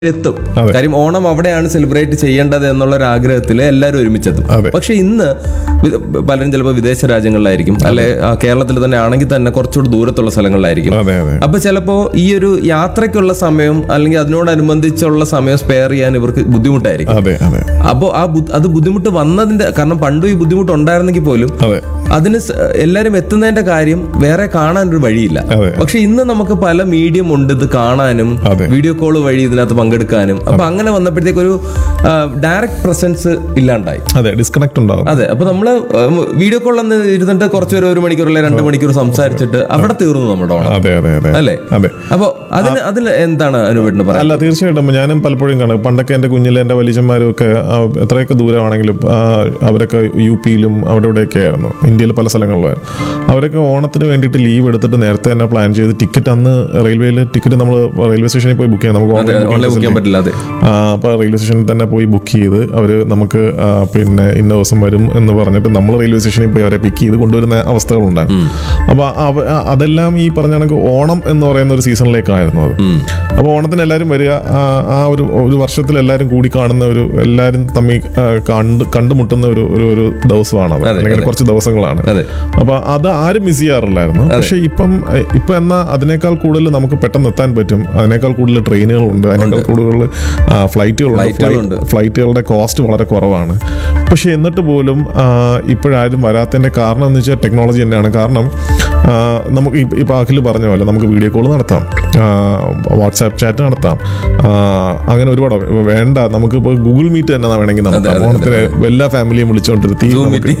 എത്തും അതെ. കാര്യം ഓണം അവിടെയാണ് സെലിബ്രേറ്റ് ചെയ്യേണ്ടത് എന്നുള്ള ഒരു ആഗ്രഹത്തിൽ എല്ലാവരും ഒരുമിച്ചെത്തും അതെ. പക്ഷെ ഇന്ന് വി- പലരും ചിലപ്പോൾ വിദേശ രാജ്യങ്ങളിലായിരിക്കും അല്ലെ ആ, കേരളത്തിൽ തന്നെ ആണെങ്കിൽ തന്നെ കുറച്ചുകൂടി ദൂരത്തുള്ള സ്ഥലങ്ങളിലായിരിക്കും അതെ അതെ അപ്പൊ ചിലപ്പോ ഈ ഒരു യാത്രയ്ക്കുള്ള സമയം അല്ലെങ്കിൽ അതിനോടനുബന്ധിച്ചുള്ള സമയം സ്പെയർ ചെയ്യാൻ ഇവർക്ക് ബുദ്ധിമുട്ടായിരിക്കും അതെ അതെ അപ്പോൾ ആ ബു- അത് ബുദ്ധിമുട്ട് വന്നതിന്റെ കാരണം പണ്ടും ഈ ബുദ്ധിമുട്ട് ഉണ്ടായിരുന്നെങ്കിൽ പോലും അതെ അതിന് സ- എല്ലാരും എത്തുന്നതിന്റെ കാര്യം വേറെ കാണാൻ ഒരു വഴിയില്ല അതെ. പക്ഷെ ഇന്ന് നമുക്ക് പല മീഡിയം ഉണ്ട് ഇത് കാണാനും അതെ. വീഡിയോ കോൾ വഴി ഇതിനകത്ത് പങ്കെടുക്കാനും അപ്പൊ അങ്ങനെ വന്നപ്പോഴത്തേക്ക് ഒരു ഡയറക്റ്റ് പ്രസൻസ് ഇല്ലാണ്ടായി അതെ ഡിസ്കണക്ട് ഉണ്ടാവും അതെ അപ്പൊ നമ്മള് വീഡിയോ കോളിൽ ഒന്ന് ഇരുന്നിട്ട് കുറച്ചു നേരം ഒരു മണിക്കൂർ അല്ലെങ്കിൽ രണ്ട് മണിക്കൂർ സംസാരിച്ചിട്ട് അവിടെ തീർന്നു നമ്മുടെ ഓണം അതെ അതെ അതെ അല്ലേ അതെ അപ്പൊ അതിന് അതിൽ എന്താണ് അനുപേട്ടിന് പറയാം അല്ല തീർച്ചയായിട്ടും ഞാനും പലപ്പോഴും കാണും പണ്ടൊക്കെ എൻ്റെ കുഞ്ഞിലെ എൻ്റെ വലിയന്മാരും ഒക്കെ ആ, എത്രയൊക്കെ ദൂരമാണെങ്കിലും ആ, അവരൊക്കെ യു പിയിലും അവിടെ ഇവിടെയൊക്കെ ആയിരുന്നു ഇന്ത്യയിൽ പല സ്ഥലങ്ങളിലായിരുന്നു അവരൊക്കെ ഓണത്തിന് വേണ്ടിയിട്ട് ലീവ് എടുത്തിട്ട് നേരത്തെ തന്നെ പ്ലാൻ ചെയ്ത് ടിക്കറ്റ് അന്ന് റെയിൽവേയിൽ ടിക്കറ്റ് നമ്മൾ റെയിൽവേ സ്റ്റേഷനിൽ പോയി ബുക്ക് ചെയ്യാം നമുക്ക് ഓൺലൈൻ ഓൺലൈൻ ബുക്ക് ചെയ്യാൻ പറ്റില്ല അതെ അപ്പോൾ റെയിൽവേ സ്റ്റേഷനിൽ തന്നെ പോയി ബുക്ക് ചെയ്ത് അവർ നമുക്ക് ആ, പിന്നെ ഇന്ന ദിവസം വരും എന്ന് പറഞ്ഞിട്ട് നമ്മൾ റെയിൽവേ സ്റ്റേഷനിൽ പോയി അവരെ പിക്ക് ചെയ്ത് കൊണ്ടുവരുന്ന അവസ്ഥകളുണ്ടായിരുന്നു അപ്പോൾ അതെല്ലാം ഈ പറഞ്ഞ കണക്ക് ഓണം എന്ന് പറയുന്ന ഒരു സീസണിലേക്കായിരുന്നു അത് അപ്പോൾ ഓണത്തിന് എല്ലാവരും വരിക ആ, ആ ഒരു ഒരു വർഷത്തിൽ എല്ലാവരും കൂടി കാണുന്ന ഒരു എല്ലാവരും തമ്മിൽ ആ, കണ്ട് കണ്ടുമുട്ടുന്ന ഒരു ഒരു ഒരു ദിവസമാണ് അത് അതെ, അല്ലെങ്കിൽ അതെ. കുറച്ച് ദിവസങ്ങളാണ് അതെ അപ്പൊ അത് ആരും മിസ് ചെയ്യാറില്ലായിരുന്നു പക്ഷെ ഇപ്പം എ, ഇപ്പൊ എന്നാ അതിനേക്കാൾ കൂടുതൽ നമുക്ക് പെട്ടെന്ന് എത്താൻ പറ്റും അതിനേക്കാൾ കൂടുതൽ ട്രെയിനുകളുണ്ട് അതിനേക്കാൾ കൂടുതൽ ആ, ഫ്ലൈറ്റുകളുണ്ട് ഫ്ലൈറ്റുകളുണ്ട്. ഫ്ലൈ- ഫ്ലൈറ്റുകളുടെ കോസ്റ്റ് വളരെ കുറവാണ് പക്ഷെ എന്നിട്ട് പോലും ആ, ഇപ്പോഴാരും വരാത്തതിന്റെ കാരണം എന്ന് വെച്ചാൽ ടെക്നോളജി തന്നെയാണ് കാരണം ആ, നമുക്ക് ഇപ്പ- ഇപ്പൊ അഖിൽ പറഞ്ഞ പോലെ നമുക്ക് വീഡിയോ കോൾ നടത്താം വാട്സാപ്പ് ചാറ്റ് നടത്താം ആ, അങ്ങനെ ഒരുപാട് ഇപ്പൊ വേണ്ട നമുക്ക് ഇപ്പോൾ ഗൂഗിൾ മീറ്റ് തന്നെ വേണമെങ്കിൽ നടത്താം അതെ, ഓണത്തിന് എല്ലാ ഫാമിലിയും വിളിച്ചുകൊണ്ടിരുത്തി Zoom നമുക്ക്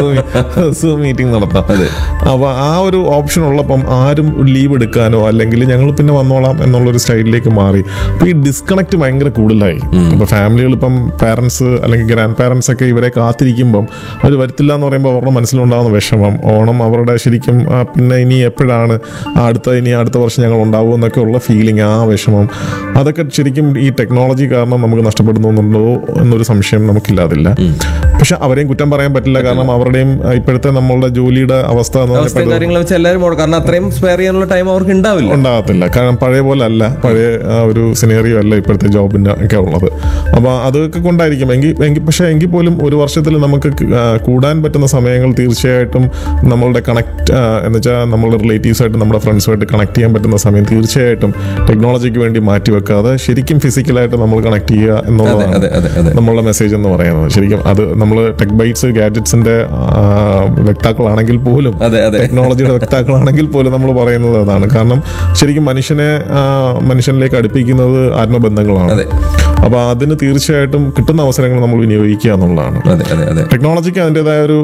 സൂം മീറ്റിംഗ് നടത്താം അതെ. അപ്പൊ ആ ഒരു ഓപ്ഷൻ ഉള്ളപ്പം ആരും ലീവ് എടുക്കാനോ അല്ലെങ്കിൽ ഞങ്ങൾ പിന്നെ വന്നോളാം എന്നുള്ളൊരു സ്റ്റൈലിലേക്ക് മാറി അപ്പൊ ഈ ഡിസ്കണക്ട് ഭയങ്കര കൂടുതലായി ഇപ്പൊ ഫാമിലികൾ ഇപ്പം പാരന്റ്സ് അല്ലെങ്കിൽ ഗ്രാൻഡ് പാരന്റ്സ് ഒക്കെ ഇവരെ കാത്തിരിക്കുമ്പം അവർ വരത്തില്ല എന്ന് പറയുമ്പോൾ അവരുടെ മനസ്സിലുണ്ടാകുന്ന വിഷമം ഓണം അവരുടെ ശരിക്കും ആ, പിന്നെ ഇനി എപ്പോഴാണ് ആ അടുത്ത ഇനി അടുത്ത വർഷം ഞങ്ങൾ ഉണ്ടാവും എന്നൊക്കെ ഉള്ള ഫീലിംഗ് ആ വിഷമം അതൊക്കെ ശരിക്കും ഈ ടെക്നോളജി കാരണം നമുക്ക് നഷ്ടപ്പെടുന്നുണ്ടോ എന്നൊരു സംശയം നമുക്കില്ലാതില്ല പക്ഷെ അവരെയും കുറ്റം പറയാൻ പറ്റില്ല കാരണം അവരുടെയും ആ, ഇപ്പോഴത്തെ നമ്മളുടെ ജോലിയുടെ അവസ്ഥ എന്ന് അവസ്ഥയും പറയുന്നത് കാര്യങ്ങളും വെച്ച് എല്ലാവരും ഓടും കാരണം അത്രയും സ്പെയർ ചെയ്യാനുള്ള ടൈം അവർക്ക് ഉണ്ടാവില്ല ഉണ്ടാകത്തില്ല കാരണം പഴയ പോലെ അല്ല പഴയ ആ, ഒരു സിനേറിയോ അല്ല ഇപ്പോഴത്തെ ജോബിന്റെ ഒക്കെ ഉള്ളത് അപ്പൊ അതൊക്കെ കൊണ്ടായിരിക്കും എങ്കിൽ എങ്കിൽ പക്ഷെ എങ്കിൽ പോലും ഒരു വർഷത്തിൽ നമുക്ക് ക- ആ, കൂടാൻ പറ്റുന്ന സമയങ്ങൾ തീർച്ചയായിട്ടും നമ്മളുടെ കണക്ട് എന്ന് വെച്ചാൽ നമ്മളുടെ റിലേറ്റീവ്സ് ആയിട്ട് നമ്മുടെ ഫ്രണ്ട്സുമായിട്ട് കണക്ട് ചെയ്യാൻ പറ്റുന്ന സമയം തീർച്ചയായിട്ടും ടെക്നോളജിക്ക് വേണ്ടി മാറ്റി വെക്കാതെ ശരിക്കും ഫിസിക്കലായിട്ട് നമ്മൾ കണക്ട് ചെയ്യുക അതെ എന്നുള്ളതാണ് അതെ അതെ അതെ നമ്മളുടെ മെസ്സേജ് എന്ന് പറയുന്നത് ശരിക്കും അത് നമ്മൾ ടെക് ബൈറ്റ്സ് ഗാഡ്ജറ്റ്സിന്റെ വ്യക്താക്കളാണെങ്കിൽ പോലും അതെ അതെ ടെക്നോളജിയുടെ വ്യക്താക്കളാണെങ്കിൽ പോലും നമ്മൾ പറയുന്നത് അതാണ് കാരണം ശരിക്കും മനുഷ്യനെ ആ, മനുഷ്യനിലേക്ക് അടുപ്പിക്കുന്നത് ആത്മബന്ധങ്ങളാണ് അതെ. അപ്പൊ അതിന് തീർച്ചയായിട്ടും കിട്ടുന്ന അവസരങ്ങൾ നമ്മൾ വിനിയോഗിക്കുക എന്നുള്ളതാണ് അതെ അതെ അതെ ടെക്നോളജിക്ക് അതിൻ്റെതായ ഒരു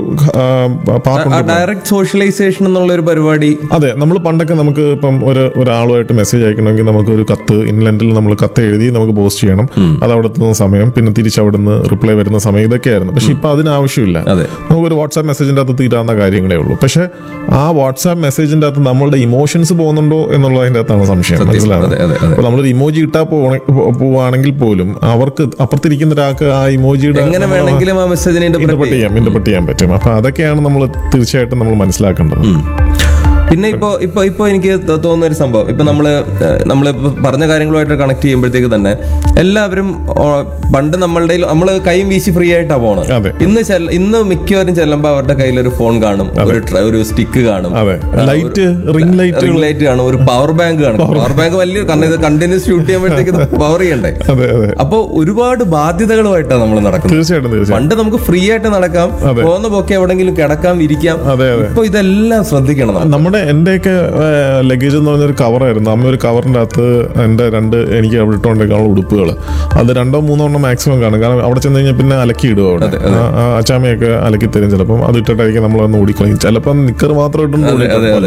ആ പാർട്ടുണ്ട് ഡയറക്റ്റ് സോഷ്യലൈസേഷൻ എന്നുള്ള ഒരു പരിപാടി അതെ നമ്മൾ പണ്ടൊക്കെ നമുക്ക് ഇപ്പം ഒരു ഒരാളുമായിട്ട് മെസ്സേജ് അയക്കണമെങ്കിൽ നമുക്ക് ഒരു കത്ത് ഇൻലൻഡിൽ നമ്മൾ കത്ത് എഴുതി നമുക്ക് പോസ്റ്റ് ചെയ്യണം അത് അവിടെ എത്തുന്ന സമയം പിന്നെ തിരിച്ച് അവിടെ നിന്ന് റിപ്ലൈ വരുന്ന സമയം ഇതൊക്കെയായിരുന്നു പക്ഷെ ഇപ്പൊ അതിന് ആവശ്യമില്ല അതെ. നമുക്കൊരു വാട്സാപ്പ് മെസ്സേജിന്റെ അകത്ത് തീരാവുന്ന കാര്യങ്ങളേ ഉള്ളൂ പക്ഷെ ആ വാട്സാപ്പ് മെസ്സേജിന്റെ അകത്ത് നമ്മളുടെ ഇമോഷൻസ് പോകുന്നുണ്ടോ എന്നുള്ളതിന്റെ അകത്താണ് സംശയം മനസ്സിലാവും അതെ അതെ അതെ അപ്പൊ നമ്മളൊരു ഇമോജി ഇട്ടാ പോവാണെ- പോ- പോവാണെങ്കിൽ പോലും അവർക്ക് അപ്പുറത്തിരിക്കുന്ന ഒരാൾക്ക് ആ ഇമോജിയുടെ എങ്ങനെ വേണമെങ്കിലും ആ മെസ്സേജിനെ ഇന്റർപ്രറ്റ് ഇന്റർപ്രറ്റ് ചെയ്യാം ഇന്റർപ്രറ്റ് ചെയ്യാൻ പറ്റും അപ്പൊ അതൊക്കെയാണ് നമ്മൾ തീർച്ചയായിട്ടും നമ്മൾ മനസ്സിലാക്കേണ്ടത് പിന്നെ ഇപ്പോ ഇപ്പൊ ഇപ്പൊ എനിക്ക് തോ- തോന്നുന്ന ഒരു സംഭവം ഇപ്പൊ നമ്മള് നമ്മൾ പറഞ്ഞ കാര്യങ്ങളുമായിട്ട് കണക്ട് ചെയ്യുമ്പോഴത്തേക്ക് തന്നെ എല്ലാവരും ഓ, പണ്ട് നമ്മളുടെ നമ്മള് കൈയും വീശി ഫ്രീ ആയിട്ടാ പോണത് അതെ. ഇന്ന് ചെല്ല- ഇന്ന് മിക്കവരും ചെല്ലുമ്പോ അവരുടെ കയ്യിൽ ഒരു ഫോൺ കാണും ഒരു ട്ര- ഒരു സ്റ്റിക്ക് കാണും അതെ light ring light ring light കാണും ഒരു പവർ ബാങ്ക് കാണും പവർ ബാങ്ക് വലിയ കാരണം ഇത് കണ്ടിന്യൂസ് ഷൂട്ട് ചെയ്യുമ്പോഴത്തേക്ക് പവർ ചെയ്യണ്ടേ അതെ അതെ അപ്പൊ ഒരുപാട് ബാധ്യതകളുമായിട്ടാണ് നമ്മൾ നടക്കുന്നത് തീർച്ചയായിട്ടും തീർച്ചയായിട്ടും പണ്ട് നമുക്ക് ഫ്രീ ആയിട്ട് നടക്കാം അതെ. പോകുന്ന പോക്കെ എവിടെങ്കിലും കിടക്കാം ഇരിക്കാം അതെ അതെ ഇപ്പൊ ഇതെല്ലാം ശ്രദ്ധിക്കണം നമ്മൾ. നമ്മുടെ എന്റെയൊക്കെ ലഗേജ് എന്ന് പറഞ്ഞൊരു കവറായിരുന്നു അമ്മ ഒരു കവറിന്റെ അകത്ത് എന്റെ രണ്ട് എനിക്ക് അവിടെ ഇട്ടുകൊണ്ടിരിക്കാനുള്ള ഉടുപ്പുകൾ അത് രണ്ടോ മൂന്നോ എണ്ണം മാക്സിമം കാണും കാരണം അവിടെ ചെന്ന് കഴിഞ്ഞാൽ പിന്നെ അലക്കി ഇടും അവിടെ ആ- ആ അച്ചാമ്മയൊക്കെ അലക്കി തരും ചിലപ്പം അത് ഇട്ടിട്ടായിരിക്കും നമ്മളൊന്ന് ഓടിക്കളയും ചിലപ്പം നിക്കർ മാത്രം ഇട്ടും അതെ അതെ അതെ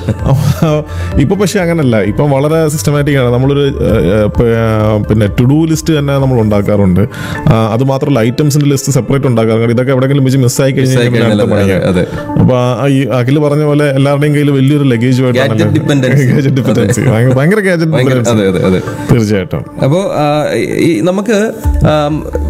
ഇപ്പൊ പക്ഷെ അങ്ങനല്ല ഇപ്പം വളരെ സിസ്റ്റമാറ്റിക് ആണ് നമ്മളൊരു ഏഹ്, ഏഹ്, പ- പിന്നെ ടു ഡു ലിസ്റ്റ് തന്നെ നമ്മൾ ഉണ്ടാക്കാറുണ്ട് ആ, അത് മാത്രമല്ല ഐറ്റംസിന്റെ ലിസ്റ്റ് സെപ്പറേറ്റ് ഉണ്ടാക്കാറുണ്ട് ഇതൊക്കെ എവിടെയെങ്കിലും വെച്ച് മിസ്സായി കഴിഞ്ഞാൽ പിന്നെ അടുത്ത അതെ, പണിയാണ് അതെ അപ്പൊ ആ ഈ അഖില് പറഞ്ഞ പോലെ എല്ലാവരുടെയും കയ്യിൽ വലിയൊരു ലഗേജുമായിട്ടാണ് Gadget dependency. ഗാജറ്റ് ഡിപെൻഡൻസി ഭയങ്കര ഗാജറ്റ് ഭയങ്കര ഡിപെൻഡൻസി അതെ അതെ അതെ തീർച്ചയായിട്ടും അപ്പോൾ ഈ നമുക്ക് ആം,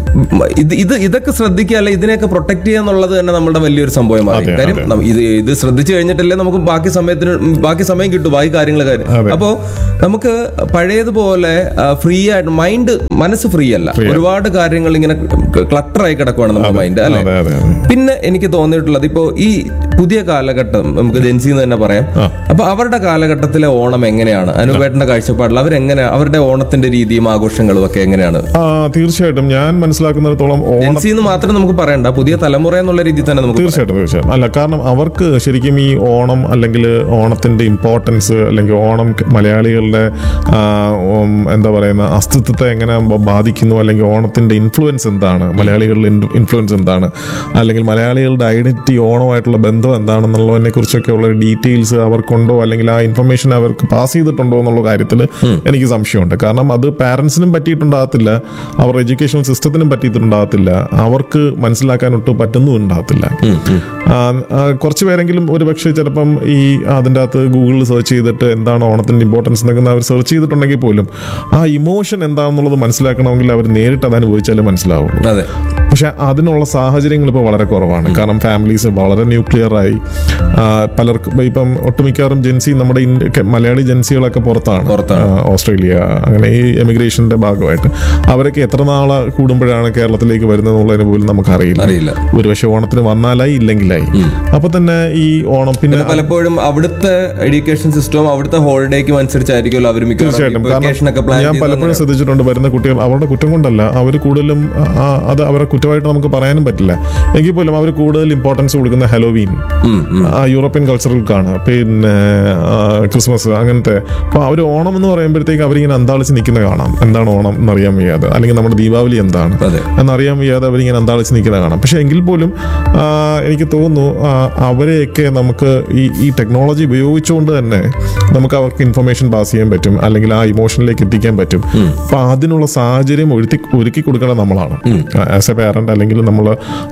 ഉം, ഇത് ഇത് ഇതൊക്കെ ശ്രദ്ധിക്കുക അല്ലെ ഇതിനെയൊക്കെ പ്രൊട്ടക്ട് ചെയ്യുക എന്നുള്ളത് തന്നെ നമ്മുടെ വലിയൊരു സംഭവം മാറി അതെ, കാര്യം നം- ഇത് ഇത് ശ്രദ്ധിച്ചു കഴിഞ്ഞിട്ടല്ലേ നമുക്ക് ബാക്കി സമയത്തിന് ഉം, ബാക്കി സമയം കിട്ടും ബാക്കി കാര്യങ്ങൾ കാര്യം അതെ. അപ്പോ നമുക്ക് പഴയതുപോലെ ഫ്രീ ആയിട്ട് മൈൻഡ് മനസ്സ് ഫ്രീ അല്ല ഒരുപാട് കാര്യങ്ങൾ ഇങ്ങനെ ക്ലട്ടർ ആയി കിടക്കുവാണ് നമ്മുടെ മൈൻഡ് അല്ലെ അതെ അതെ അതെ പിന്നെ എനിക്ക് തോന്നിയിട്ടുള്ളത് ഇപ്പോ ഈ പുതിയ കാലഘട്ടം നമുക്ക് ജെൻസി എന്ന് തന്നെ പറയാം ആ. അപ്പൊ അവരുടെ കാലഘട്ടത്തിലെ ഓണം എങ്ങനെയാണ് അനുപേട്ടന്റെ കാഴ്ചപ്പാടിൽ അവരെങ്ങനെ അവരുടെ ഓണത്തിന്റെ രീതിയും ആഘോഷങ്ങളും ഒക്കെ എങ്ങനെയാണ് ആ തീർച്ചയായിട്ടും ഞാൻ മനസ്സിലാക്കുന്നിടത്തോളം ഓണം ജെൻസി എന്ന് മാത്രം നമുക്ക് പറയണ്ട പുതിയ തലമുറ എന്നുള്ള രീതിയിൽ തന്നെ നമുക്ക് തീർച്ചയായിട്ടും തീർച്ചയായിട്ടും അല്ല കാരണം അവർക്ക് ശരിക്കും ഈ ഓണം അല്ലെങ്കിൽ ഓണത്തിന്റെ ഇമ്പോർട്ടൻസ് അല്ലെങ്കിൽ ഓണം മലയാളികളുടെ ആ, ഉം, എന്താ പറയുന്ന അസ്തിത്വത്തെ എങ്ങനെ ബ- ബാധിക്കുന്നു അല്ലെങ്കിൽ ഓണത്തിന്റെ ഇൻഫ്ലുവൻസ് എന്താണ് മലയാളികളുടെ ഇൻഫ്ലുവൻസ് എന്താണ് അല്ലെങ്കിൽ മലയാളികളുടെ ഐഡന്റിറ്റി ഓണമായിട്ടുള്ള ബന്ധം എന്താണെന്നുള്ളതിനെ കുറിച്ചൊക്കെ ഉള്ള ഡീറ്റെയിൽസ് അവർക്കുണ്ടോ അല്ലെങ്കിൽ ആ ഇൻഫർമേഷൻ അവർക്ക് പാസ് ചെയ്തിട്ടുണ്ടോ എന്നുള്ള കാര്യത്തിൽ എനിക്ക് സംശയമുണ്ട് കാരണം അത് പാരൻസിനും പറ്റിയിട്ടുണ്ടാകത്തില്ല അവർ എഡ്യൂക്കേഷൻ സിസ്റ്റത്തിനും പറ്റിയിട്ടുണ്ടാകത്തില്ല അവർക്ക് മനസ്സിലാക്കാൻ ഒട്ടും പറ്റുന്നുണ്ടാകത്തില്ല ആ, ആ, കുറച്ച് പേരെങ്കിലും ഒരു പക്ഷേ ചിലപ്പം ഈ അതിൻ്റെ അകത്ത് ഗൂഗിളിൽ സെർച്ച് ചെയ്തിട്ട് എന്താണ് ഓണത്തിന്റെ ഇമ്പോർട്ടൻസ് എന്നൊക്കെ അവർ സെർച്ച് ചെയ്തിട്ടുണ്ടെങ്കിൽ പോലും ആ ഇമോഷൻ എന്താണെന്നുള്ളത് മനസ്സിലാക്കണമെങ്കിൽ അവർ നേരിട്ട് അത് അനുഭവിച്ചാലേ മനസ്സിലാവുള്ളൂ അതെ പക്ഷെ അതിനുള്ള സാഹചര്യങ്ങൾ ഇപ്പോൾ വളരെ കുറവാണ് കാരണം ഫാമിലീസ് വളരെ ന്യൂക്ലിയർ ആയി ആ, പലർക്കും ഇപ്പം ഒട്ടുമിക്കവാറും ജെൻസി നമ്മുടെ ഇന്ത്യ മലയാളി ജെൻസികളൊക്കെ പുറത്താണ് പുറത്താണ്. ആ, ഓസ്ട്രേലിയ അങ്ങനെ ഈ എമിഗ്രേഷന്റെ ഭാഗമായിട്ട് അവരൊക്കെ എത്ര നാളെ കൂടുമ്പോഴാണ് കേരളത്തിലേക്ക് വരുന്നത് എന്നുള്ളതിന് പോലും നമുക്കറിയില്ല അറിയില്ല ഒരു പക്ഷെ ഓണത്തിന് വന്നാലായി ഇല്ലെങ്കിലായി അപ്പൊ തന്നെ ഈ ഓണം പിന്നെ പലപ്പോഴും അവിടുത്തെ എഡ്യൂക്കേഷൻ സിസ്റ്റവും അവിടുത്തെ ഹോളിഡേക്കും അനുസരിച്ചായിരിക്കുമല്ലോ അവർ തീർച്ചയായിട്ടും വെക്കേഷൻ ഒക്കെ കാരണം പ്ലാൻ ഞാൻ പലപ്പോഴും ശ്രദ്ധിച്ചിട്ടുണ്ട് വരുന്ന കുട്ടികൾ അവരുടെ കുറ്റം കൊണ്ടല്ല അവർ കൂടുതലും ആ, അത് അവരെ കുറ്റമായിട്ട് നമുക്ക് പറയാനും പറ്റില്ല എങ്കിൽ പോലും അവർ കൂടുതൽ ഇമ്പോർട്ടൻസ് കൊടുക്കുന്ന ഹലോവീൻ ആ, യൂറോപ്യൻ കൾച്ചറൽക്കാണ് പിന്നെ ആ, ക്രിസ്മസ് അങ്ങനത്തെ അപ്പോൾ അവർ ഓണം എന്ന് പറയുമ്പോഴത്തേക്ക് അവരിങ്ങനെ അന്താളിച്ച് നിൽക്കുന്ന കാണാം എന്താണ് ഓണം എന്നറിയാൻ വയ്യാതെ അല്ലെങ്കിൽ നമ്മുടെ ദീപാവലി എന്താണ് അതെ. എന്നറിയാൻ വയ്യാതെ അവരിങ്ങനെ അന്താളിച്ച് നിൽക്കുന്ന കാണാം പക്ഷെ എങ്കിൽ പോലും ആ, എനിക്ക് തോന്നുന്നു ആ, അവരെയൊക്കെ നമുക്ക് ഈ ഈ ടെക്നോളജി ഉപയോഗിച്ചുകൊണ്ട് തന്നെ നമുക്ക് അവർക്ക് ഇൻഫർമേഷൻ പാസ് ചെയ്യാൻ പറ്റും അല്ലെങ്കിൽ ആ ഇമോഷനിലേക്ക് എത്തിക്കാൻ പറ്റും അപ്പൊ അതിനുള്ള സാഹചര്യം ഒരുത്തി ഒരുക്കി കൊടുക്കേണ്ടത് നമ്മളാണ് ആസ് എ പാരന്റ് അല്ലെങ്കിൽ നമ്മൾ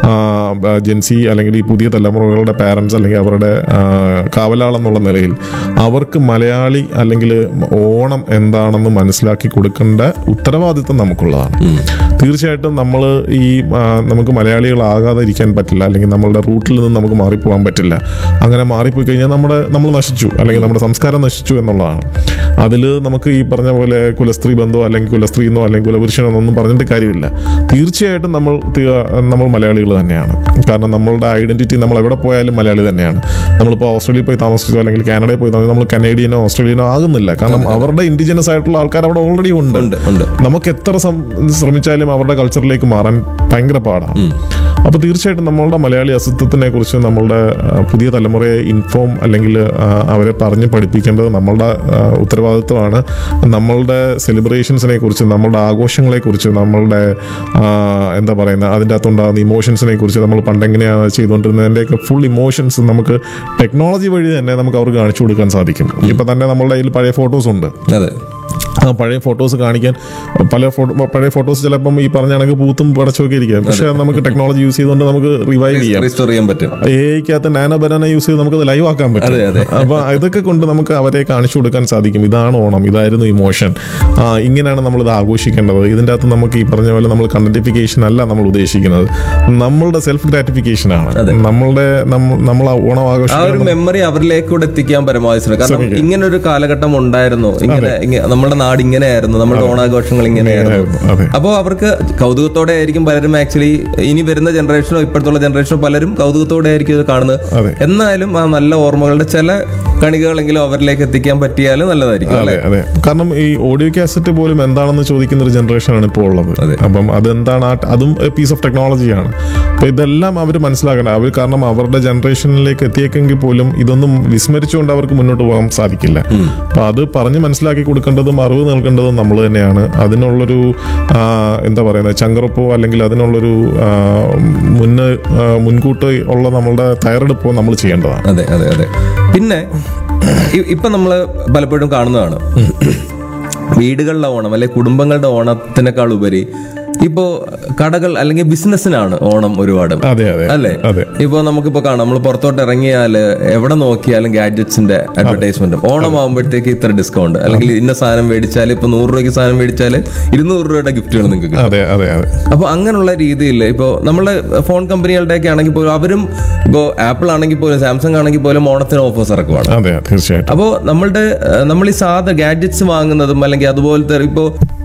ജെൻസി അല്ലെങ്കിൽ ഈ പുതിയ തലമുറകളുടെ പാരന്റ്സ് അല്ലെങ്കിൽ അവരുടെ ആ, കാവലാളെന്നുള്ള നിലയിൽ അവർക്ക് മലയാളി അല്ലെങ്കിൽ ഓണം എന്താണെന്ന് മനസ്സിലാക്കി കൊടുക്കേണ്ട ഉത്തരവാദിത്വം നമുക്കുള്ളതാണ് തീർച്ചയായിട്ടും നമ്മൾ ഈ ആ, നമുക്ക് മലയാളികളാകാതെ ഇരിക്കാൻ പറ്റില്ല അല്ലെങ്കിൽ നമ്മളുടെ റൂട്ടിൽ നിന്ന് നമുക്ക് മാറിപ്പോകാൻ പറ്റില്ല അങ്ങനെ മാറിപ്പോയി കഴിഞ്ഞാൽ നമ്മുടെ നമ്മൾ നശിച്ചു അല്ലെങ്കിൽ നമ്മുടെ സംസ്കാരം നശിച്ചു എന്നുള്ളതാണ് അതിൽ നമുക്ക് ഈ പറഞ്ഞ പോലെ കുലസ്ത്രീ ബന്ധമോ അല്ലെങ്കിൽ കുലസ്ത്രീ എന്നോ അല്ലെങ്കിൽ കുലപുരുഷനോ ഒന്നും പറഞ്ഞിട്ട് കാര്യമില്ല തീർച്ചയായിട്ടും നമ്മൾ തീ- നമ്മൾ മലയാളികൾ തന്നെയാണ് കാരണം നമ്മളുടെ ഐഡന്റിറ്റി നമ്മൾ എവിടെ പോയാലും മലയാളി തന്നെയാണ് നമ്മളിപ്പോൾ ഓസ്ട്രേലിയയിൽ പോയി താമസിച്ചോ അല്ലെങ്കിൽ കാനഡയിൽ പോയി താമസിച്ചോ നമ്മൾ കനേഡിയനോ ഓസ്ട്രേലിയനോ ആകുന്നില്ല കാരണം അവരുടെ ഇൻഡിജിനസ് ആയിട്ടുള്ള ആൾക്കാർ അവിടെ ഓൾറെഡി ഉണ്ട് ഉണ്ട് ഉണ്ട് നമുക്ക് എത്ര സം- ശ്രമിച്ചാലും അവരുടെ കൾച്ചറിലേക്ക് മാറാൻ ഭയങ്കര പാടാണ് അപ്പോൾ തീർച്ചയായിട്ടും നമ്മളുടെ മലയാളി അസ്തിത്വത്തിനെ കുറിച്ച് നമ്മളുടെ ആ, പുതിയ തലമുറയെ ഇൻഫോം അല്ലെങ്കിൽ ആ, അവരെ പറഞ്ഞ് പഠിപ്പിക്കേണ്ടത് നമ്മളുടെ ആ, ഉത്തരവാദിത്വമാണ് നമ്മളുടെ സെലിബ്രേഷൻസിനെ കുറിച്ച് നമ്മളുടെ ആഘോഷങ്ങളെ കുറിച്ച് നമ്മളുടെ ആ, എന്താ പറയുന്ന അതിൻ്റെ അകത്തുണ്ടാകുന്ന ഇമോഷൻസിനെ കുറിച്ച് നമ്മൾ പണ്ടെങ്ങനെയാണ് ചെയ്തുകൊണ്ടിരുന്നതിൻ്റെയൊക്കെ ഫുൾ ഇമോഷൻസ് നമുക്ക് ടെക്നോളജി വഴി തന്നെ നമുക്ക് അവർക്ക് കാണിച്ചു കൊടുക്കാൻ സാധിക്കും ഇപ്പം തന്നെ നമ്മളുടെ കയ്യിൽ പഴയ ഫോട്ടോസ് ഉണ്ട് അതെ ആ പഴയ ഫോട്ടോസ് കാണിക്കാൻ പല ഫോട്ടോ പഴയ ഫോട്ടോസ് ചിലപ്പം ഈ പറഞ്ഞ കണക്ക് പൂത്തും പടച്ചൊക്കെ ഇരിക്കാം പക്ഷെ അത് നമുക്ക് ടെക്നോളജി യൂസ് ചെയ്തുകൊണ്ട് നമുക്ക് റിവൈവ് ചെയ്യാം റീസ്റ്റോർ ചെയ്യാൻ പറ്റും എയ്ക്കകത്ത് നാനോ ബനാന യൂസ് ചെയ്ത് നമുക്ക് ലൈവ് ആക്കാൻ പറ്റും അതെ, അതെ. അപ്പൊ ഇതൊക്കെ കൊണ്ട് നമുക്ക് അവരെ കാണിച്ചു കൊടുക്കാൻ സാധിക്കും ഇതാണ് ഓണം ഇതായിരുന്നു ഇമോഷൻ ആ ഇങ്ങനെയാണ് നമ്മൾ ഇത് ആഘോഷിക്കേണ്ടത് ഇതിൻ്റെ അകത്ത് നമുക്ക് ഈ പറഞ്ഞ പോലെ നമ്മൾ കണ്ടന്റിഫിക്കേഷൻ അല്ല നമ്മൾ ഉദ്ദേശിക്കുന്നത് നമ്മളുടെ സെൽഫ് ഗ്രാറ്റിഫിക്കേഷൻ ആണ് നമ്മളുടെ നമ്മ- നമ്മൾ ആ ഓണം ആ ഒരു ആഘോഷിക്കുന്നത് മെമ്മറി അവരിലേക്ക് കൂടെ എത്തിക്കാൻ പരമാവധി ശ്രമിക്കും കാരണം ഇങ്ങനെ ഒരു കാലഘട്ടം ഉണ്ടായിരുന്നു ഇങ്ങനെ ഇങ്ങ- നമ്മുടെ നാട് ഇങ്ങനെയായിരുന്നു നമ്മുടെ ഓണാഘോഷങ്ങൾ ഇങ്ങനെയായിരുന്നു അതെ അപ്പോൾ അവർക്ക് കൗതുകത്തോടെ ആയിരിക്കും പലരും ആക്ച്വലി ഇനി വരുന്ന ജനറേഷനോ ഇപ്പോഴത്തുള്ള ജനറേഷനോ പലരും കൗതുകത്തോടെ ആയിരിക്കും ഇത് കാണുന്നത് അതെ. എന്നാലും ആ നല്ല ഓർമ്മകളുടെ ചില കണികകളെങ്കിലും അവരിലേക്ക് എത്തിക്കാൻ പറ്റിയാൽ നല്ലതായിരിക്കും അതെ അല്ലെ അതെ കാരണം ഈ ഓഡിയോ കാസറ്റ് പോലും എന്താണെന്ന് ചോദിക്കുന്ന ഒരു ജനറേഷനാണ് ഇപ്പോൾ ഉള്ളത് അതെ. അപ്പം അതെന്താണ് ആ അതും പീസ് ഓഫ് ടെക്നോളജിയാണ് അപ്പൊ ഇതെല്ലാം അവർ മനസ്സിലാക്കണം അവർ കാരണം അവരുടെ ജനറേഷനിലേക്ക് എത്തിയേക്കെങ്കിൽ പോലും ഇതൊന്നും വിസ്മരിച്ചുകൊണ്ട് അവർക്ക് മുന്നോട്ട് പോകാൻ സാധിക്കില്ല അപ്പൊ അത് പറഞ്ഞ് മനസ്സിലാക്കി കൊടുക്കേണ്ടതും അറിവ് നൽകേണ്ടതും നമ്മൾ തന്നെയാണ് അതിനുള്ളൊരു ആ, എന്താ പറയുന്നത് ചങ്കറപ്പോ അല്ലെങ്കിൽ അതിനുള്ളൊരു ആ, മുന്ന് ആ, മുൻകൂട്ട് ഉള്ള നമ്മളുടെ തയ്യാറെടുപ്പോ നമ്മൾ ചെയ്യേണ്ടതാണ് അതെ അതെ അതെ പിന്നെ ഇ- ഇപ്പൊ നമ്മള് പലപ്പോഴും കാണുന്നതാണ് വീടുകളിലെ ഓണം അല്ലെ കുടുംബങ്ങളുടെ ഓണത്തിനേക്കാൾ ഉപരി ഇപ്പോ കടകൾ അല്ലെങ്കിൽ ബിസിനസ്സിനാണ് ഓണം ഒരുപാട് അതെ അതെ അല്ലേ അതെ ഇപ്പൊ നമുക്കിപ്പോ കാണാം നമ്മൾ പുറത്തോട്ട് ഇറങ്ങിയാല് എവിടെ നോക്കിയാലും ഗാഡ്ജറ്റ്സിന്റെ അഡ്വർടൈസ്മെന്റും ഓണം ആകുമ്പോഴത്തേക്ക് ഇത്ര ഡിസ്കൗണ്ട് അല്ലെങ്കിൽ ഇന്ന സാധനം മേടിച്ചാൽ ഇപ്പൊ നൂറ് രൂപയ്ക്ക് സാധനം മേടിച്ചാൽ ഇരുന്നൂറ് രൂപയുടെ ഗിഫ്റ്റുകൾ നിങ്ങൾക്ക് കിട്ടും അതെ അതെ അതെ അപ്പൊ അങ്ങനെയുള്ള രീതിയിൽ ഇപ്പോൾ നമ്മളെ ഫോൺ കമ്പനികളുടെ ഒക്കെ ആണെങ്കിൽ പോലും അവരും ഇപ്പോൾ ആപ്പിൾ ആണെങ്കിൽ പോലും സാംസങ് ആണെങ്കിൽ പോലും ഓണത്തിന് ഓഫേഴ്സ് ഇറക്കുവാണ് അതെ തീർച്ചയായിട്ടും അപ്പോൾ നമ്മളുടെ ഏഹ്, നമ്മൾ ഈ സാധാ ഗാഡ്ജറ്റ്സ് വാങ്ങുന്നതും അല്ലെങ്കിൽ അതുപോലത്തെ ഇപ്പോൾ